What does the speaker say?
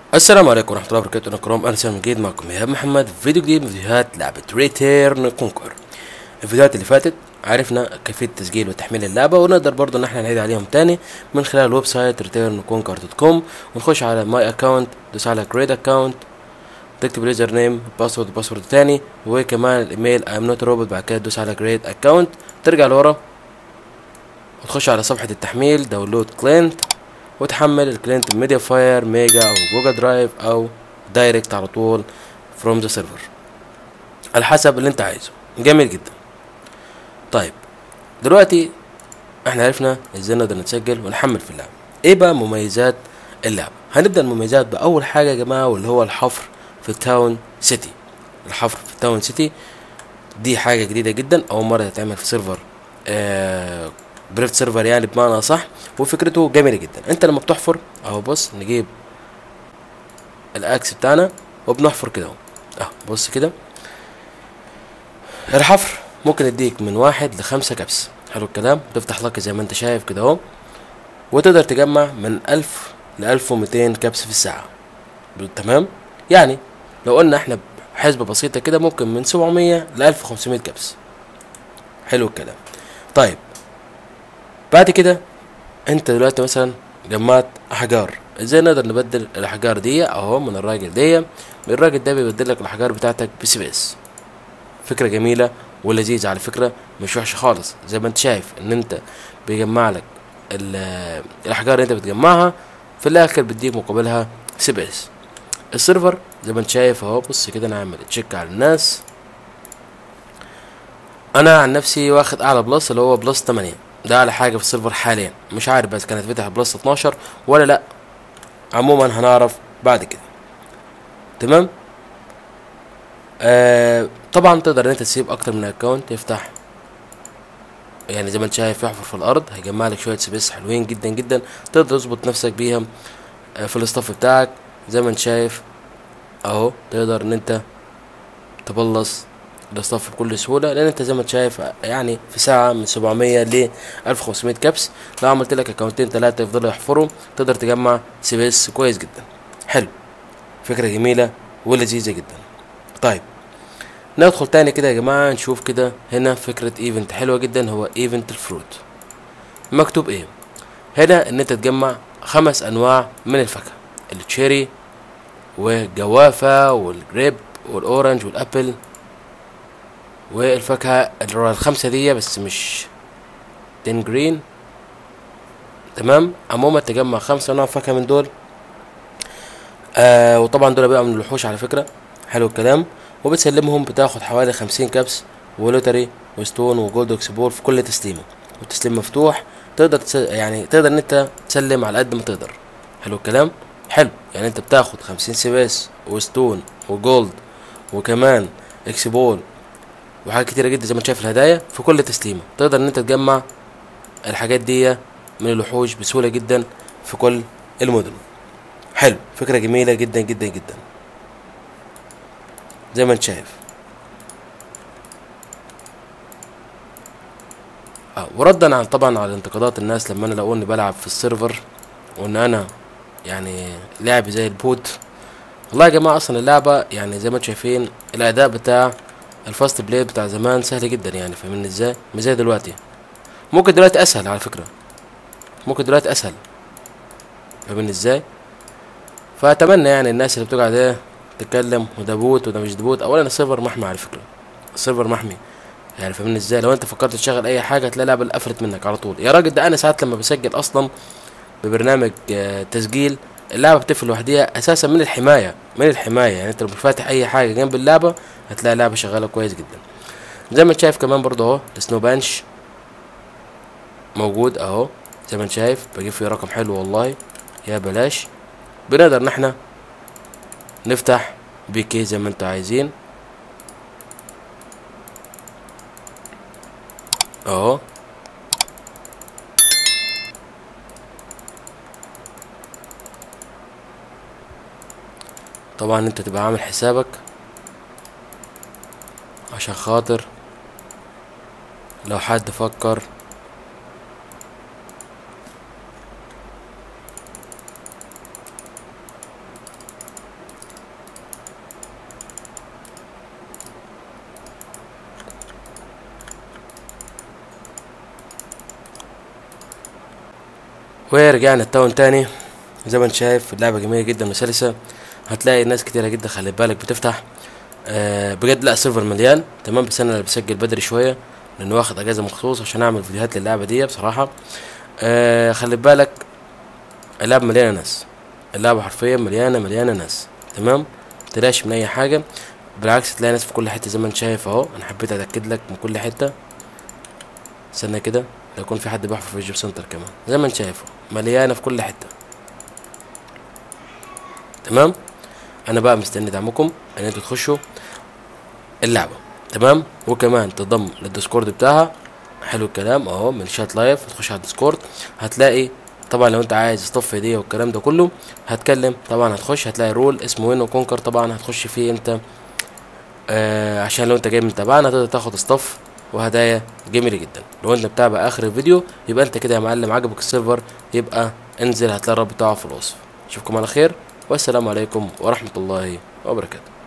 السلام عليكم ورحمة الله وبركاته أنا كرام أهلا وسهلا من جديد معكم إيهاب محمد في فيديو جديد من فيديوهات لعبة ريتيرن كونكر الفيديوهات اللي فاتت عرفنا كيفية تسجيل وتحميل اللعبة ونقدر برضه إن احنا نعيد عليهم تاني من خلال الويب سايت returnconquer.com ونخش على ماي أكاونت دوس على كريت أكاونت تكتب اليوزر نيم باسورد باسورد تاني وكمان الإيميل أيم نوت روبوت بعد كده تدوس على كريت أكاونت ترجع لورا وتخش على صفحة التحميل داونلود كلينت وتحمل الكلينت ميديا فاير ميجا او جوجل درايف او دايركت على طول فروم ذا سيرفر على حسب اللي انت عايزه جميل جدا طيب دلوقتي احنا عرفنا ازاي نقدر نسجل ونحمل في اللعبه ايه بقى مميزات اللعبه هنبدا المميزات باول حاجه يا جماعه واللي هو الحفر في التاون سيتي الحفر في التاون سيتي دي حاجه جديده جدا اول مره تتعمل في سيرفر آه بريفت سيرفر يعني بمعنى صح وفكرته جميله جدا انت لما بتحفر اهو بص نجيب الاكس بتاعنا وبنحفر كده اهو اهو بص كده الحفر ممكن يديك من واحد لخمسة كبس حلو الكلام تفتح لك زي ما انت شايف كده اهو وتقدر تجمع من ألف لألف وميتين كبس في الساعة تمام يعني لو قلنا احنا بحسبة بسيطة كده ممكن من سبعمية لألف وخمسمية كبس حلو الكلام طيب بعد كده انت دلوقتي مثلا جمعت احجار ازاي نقدر نبدل الاحجار دي اهو من الراجل دي الراجل ده بيبدل لك الاحجار بتاعتك بسبيس فكرة جميلة ولذيذة على فكرة مش وحشة خالص زي ما انت شايف ان انت بيجمع لك ال- الاحجار اللي انت بتجمعها في الاخر بيديك مقابلها سبيس السيرفر زي ما انت شايف اهو بص كده نعمل تشيك على الناس انا عن نفسي واخد اعلى بلس اللي هو بلس 8 ده اعلى حاجه في السيرفر حاليا مش عارف بس كانت فتح بلس 12 ولا لا عموما هنعرف بعد كده تمام آه طبعا تقدر ان انت تسيب اكتر من اكونت يفتح يعني زي ما انت شايف يحفر في الارض هيجمع لك شويه سبيس حلوين جدا جدا تقدر تظبط نفسك بيها آه في الاستاف بتاعك زي ما انت شايف اهو تقدر ان انت تبلص الاستاف بكل سهولة لأن أنت زي ما أنت شايف يعني في ساعة من 700 ل 1500 كبس لو عملت لك أكونتين تلاتة يفضلوا يحفروا تقدر تجمع سبيس كويس جدا حلو فكرة جميلة ولذيذة جدا طيب ندخل تاني كده يا جماعة نشوف كده هنا فكرة ايفنت حلوة جدا هو ايفنت الفروت مكتوب ايه هنا ان انت تجمع خمس انواع من الفاكهة التشيري والجوافة والجريب والاورنج والابل والفاكهة اللي هو الخمسة دي بس مش تين جرين تمام عموما تجمع خمسة نوع فاكهة من دول آه وطبعا دول بقى من الوحوش على فكرة حلو الكلام وبتسلمهم بتاخد حوالي خمسين كبس ولوتري وستون وجولد اكسبور في كل تسليمة والتسليم مفتوح تقدر تس... يعني تقدر ان انت تسلم على قد ما تقدر حلو الكلام حلو يعني انت بتاخد خمسين سباس وستون وجولد وكمان اكسبول وحاجات كتيرة جدا زي ما انت شايف الهدايا في كل تسليمة تقدر ان انت تجمع الحاجات دي من الوحوش بسهولة جدا في كل المدن حلو فكرة جميلة جدا جدا جدا زي ما انت شايف اه وردا على طبعا على انتقادات الناس لما انا لو اني بلعب في السيرفر وان انا يعني لعب زي البوت والله يا جماعة اصلا اللعبة يعني زي ما انتم شايفين الاداء بتاع الفاست بلاي بتاع زمان سهل جدا يعني فاهمين ازاي مش زي دلوقتي ممكن دلوقتي اسهل على فكره ممكن دلوقتي اسهل فاهمين ازاي فاتمنى يعني الناس اللي بتقعد ايه تتكلم وده بوت وده مش بوت اولا السيرفر محمي على فكره السيرفر محمي يعني فاهمين ازاي لو انت فكرت تشغل اي حاجه هتلاقي اللعبه قفلت منك على طول يا راجل ده انا ساعات لما بسجل اصلا ببرنامج آه، تسجيل اللعبه بتقفل لوحديها اساسا من الحمايه من الحمايه يعني انت لو مش فاتح اي حاجه جنب اللعبه هتلاقي اللعبه شغاله كويس جدا زي ما انت شايف كمان برضه اهو السنو بانش موجود اهو زي ما انت شايف بجيب فيه رقم حلو والله يا بلاش بنقدر ان احنا نفتح بي كي زي ما انتوا عايزين اهو طبعا انت تبقى عامل حسابك عشان خاطر لو حد فكر ورجعنا التاون تاني زي ما انت شايف اللعبة جميلة جدا وسلسة هتلاقي ناس كتيرة جدا خلي بالك بتفتح آه بجد لا السيرفر مليان تمام بس انا اللي بسجل بدري شوية لانه واخد اجازة مخصوص عشان اعمل فيديوهات للعبة دي بصراحة آه خلي بالك اللعبة مليانة ناس اللعبة حرفيا مليانة مليانة ناس تمام متقلقش من اي حاجة بالعكس تلاقي ناس في كل حتة زي ما انت شايف اهو انا حبيت اتأكد لك من كل حتة استنى كده لو يكون في حد بيحفر في الجيب سنتر كمان زي ما انت شايف اهو، مليانة في كل حتة تمام انا بقى مستني دعمكم ان انتوا تخشوا اللعبة تمام وكمان تضم للديسكورد بتاعها حلو الكلام اهو من شات لايف تخش على الديسكورد هتلاقي طبعا لو انت عايز تصطف هديه والكلام ده كله هتكلم طبعا هتخش هتلاقي رول اسمه وين وكونكر طبعا هتخش فيه انت آه عشان لو انت جاي من تبعنا تقدر تاخد اصطف وهدايا جميلة جدا لو انت متابع اخر الفيديو يبقى انت كده يا معلم عجبك السيرفر يبقى انزل هتلاقي الرابط بتاعه في الوصف اشوفكم على خير والسلام عليكم ورحمة الله وبركاته